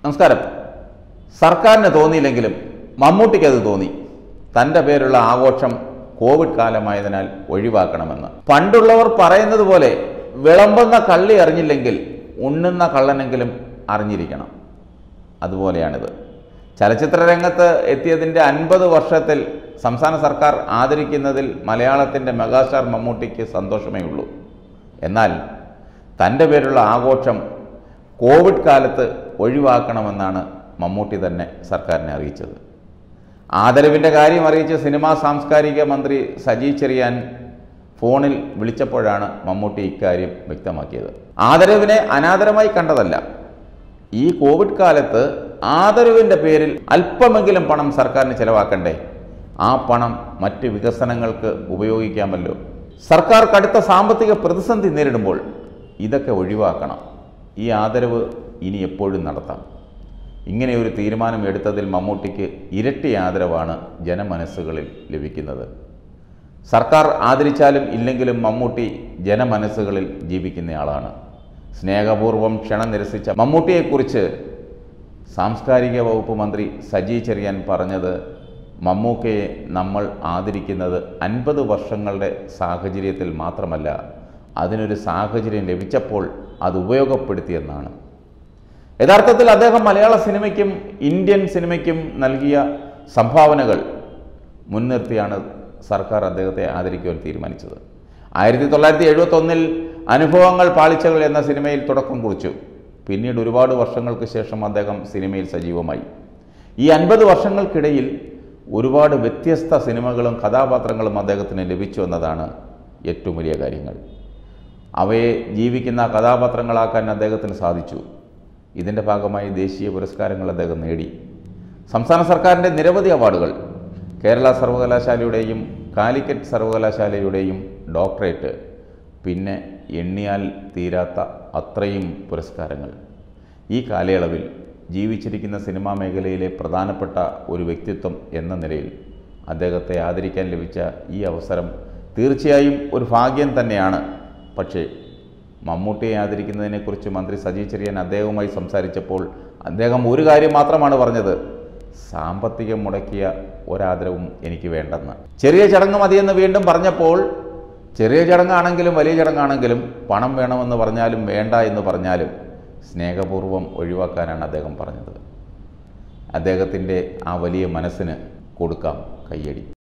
നമസ്കാരം സർക്കാരിന് തോന്നിയില്ലെങ്കിലും മമ്മൂട്ടിക്ക് അത് തോന്നി തൻ്റെ പേരുള്ള ആഘോഷം കോവിഡ് കാലമായതിനാൽ ഒഴിവാക്കണമെന്ന് പണ്ടുള്ളവർ പറയുന്നത് പോലെ വിളമ്പുന്ന കള്ളി അറിഞ്ഞില്ലെങ്കിൽ ഉണ്ണുന്ന കള്ളനെങ്കിലും അറിഞ്ഞിരിക്കണം അതുപോലെയാണിത് ചലച്ചിത്ര രംഗത്ത് എത്തിയതിൻ്റെ അൻപത് വർഷത്തിൽ സംസ്ഥാന സർക്കാർ ആദരിക്കുന്നതിൽ മലയാളത്തിൻ്റെ മെഗാസ്റ്റാർ മമ്മൂട്ടിക്ക് സന്തോഷമേ ഉള്ളൂ എന്നാൽ തൻ്റെ പേരുള്ള ആഘോഷം കോവിഡ് കാലത്ത് ഒഴിവാക്കണമെന്നാണ് മമ്മൂട്ടി തന്നെ സർക്കാരിനെ അറിയിച്ചത് ആദരവിൻ്റെ കാര്യം അറിയിച്ച് സിനിമാ സാംസ്കാരിക മന്ത്രി സജി ചെറിയാൻ ഫോണിൽ വിളിച്ചപ്പോഴാണ് മമ്മൂട്ടി ഇക്കാര്യം വ്യക്തമാക്കിയത് ആദരവിനെ അനാദരമായി കണ്ടതല്ല ഈ കോവിഡ് കാലത്ത് ആദരവിൻ്റെ പേരിൽ അല്പമെങ്കിലും പണം സർക്കാരിന് ചെലവാക്കണ്ടേ ആ പണം മറ്റ് വികസനങ്ങൾക്ക് ഉപയോഗിക്കാമല്ലോ സർക്കാർ കടുത്ത സാമ്പത്തിക പ്രതിസന്ധി നേരിടുമ്പോൾ ഇതൊക്കെ ഒഴിവാക്കണം ഈ ആദരവ് ഇനി എപ്പോഴും നടത്താം ഇങ്ങനെ ഒരു തീരുമാനം എടുത്തതിൽ മമ്മൂട്ടിക്ക് ഇരട്ടി ആദരവാണ് ജനമനസ്സുകളിൽ ലഭിക്കുന്നത് സർക്കാർ ആദരിച്ചാലും ഇല്ലെങ്കിലും മമ്മൂട്ടി ജനമനസ്സുകളിൽ ജീവിക്കുന്നയാളാണ് സ്നേഹപൂർവ്വം ക്ഷണം നിരസിച്ച മമ്മൂട്ടിയെക്കുറിച്ച് സാംസ്കാരിക വകുപ്പ് മന്ത്രി സജി ചെറിയാൻ പറഞ്ഞത് മമ്മൂക്കയെ നമ്മൾ ആദരിക്കുന്നത് അൻപത് വർഷങ്ങളുടെ സാഹചര്യത്തിൽ മാത്രമല്ല അതിനൊരു സാഹചര്യം ലഭിച്ചപ്പോൾ അത് ഉപയോഗപ്പെടുത്തിയെന്നാണ് യഥാർത്ഥത്തിൽ അദ്ദേഹം മലയാള സിനിമയ്ക്കും ഇന്ത്യൻ സിനിമയ്ക്കും നൽകിയ സംഭാവനകൾ മുൻനിർത്തിയാണ് സർക്കാർ അദ്ദേഹത്തെ ആദരിക്കുവാൻ തീരുമാനിച്ചത് ആയിരത്തി തൊള്ളായിരത്തി എഴുപത്തൊന്നിൽ അനുഭവങ്ങൾ പാളിച്ചകൾ എന്ന സിനിമയിൽ തുടക്കം കുറിച്ചു പിന്നീട് ഒരുപാട് വർഷങ്ങൾക്ക് ശേഷം അദ്ദേഹം സിനിമയിൽ സജീവമായി ഈ അൻപത് വർഷങ്ങൾക്കിടയിൽ ഒരുപാട് വ്യത്യസ്ത സിനിമകളും കഥാപാത്രങ്ങളും അദ്ദേഹത്തിന് ലഭിച്ചു എന്നതാണ് ഏറ്റവും വലിയ കാര്യങ്ങൾ അവയെ ജീവിക്കുന്ന കഥാപാത്രങ്ങളാക്കാൻ അദ്ദേഹത്തിന് സാധിച്ചു ഇതിൻ്റെ ഭാഗമായി ദേശീയ പുരസ്കാരങ്ങൾ അദ്ദേഹം നേടി സംസ്ഥാന സർക്കാരിൻ്റെ നിരവധി അവാർഡുകൾ കേരള സർവകലാശാലയുടെയും കാലിക്കറ്റ് സർവകലാശാലയുടെയും ഡോക്ടറേറ്റ് പിന്നെ എണ്ണിയാൽ തീരാത്ത അത്രയും പുരസ്കാരങ്ങൾ ഈ കാലയളവിൽ ജീവിച്ചിരിക്കുന്ന സിനിമാ മേഖലയിലെ പ്രധാനപ്പെട്ട ഒരു വ്യക്തിത്വം എന്ന നിലയിൽ അദ്ദേഹത്തെ ആദരിക്കാൻ ലഭിച്ച ഈ അവസരം തീർച്ചയായും ഒരു ഭാഗ്യം തന്നെയാണ് പക്ഷേ മമ്മൂട്ടിയെ ആദരിക്കുന്നതിനെക്കുറിച്ച് മന്ത്രി സജി ചെറിയാൻ അദ്ദേഹവുമായി സംസാരിച്ചപ്പോൾ അദ്ദേഹം ഒരു കാര്യം മാത്രമാണ് പറഞ്ഞത് സാമ്പത്തികം മുടക്കിയ ഒരാദരവും എനിക്ക് വേണ്ടെന്ന് ചെറിയ ചടങ്ങ് മതിയെന്ന് വീണ്ടും പറഞ്ഞപ്പോൾ ചെറിയ ചടങ്ങാണെങ്കിലും വലിയ ചടങ്ങാണെങ്കിലും പണം വേണമെന്ന് പറഞ്ഞാലും വേണ്ട എന്ന് പറഞ്ഞാലും സ്നേഹപൂർവ്വം ഒഴിവാക്കാനാണ് അദ്ദേഹം പറഞ്ഞത് അദ്ദേഹത്തിൻ്റെ ആ വലിയ മനസ്സിന് കൊടുക്കാം കയ്യടി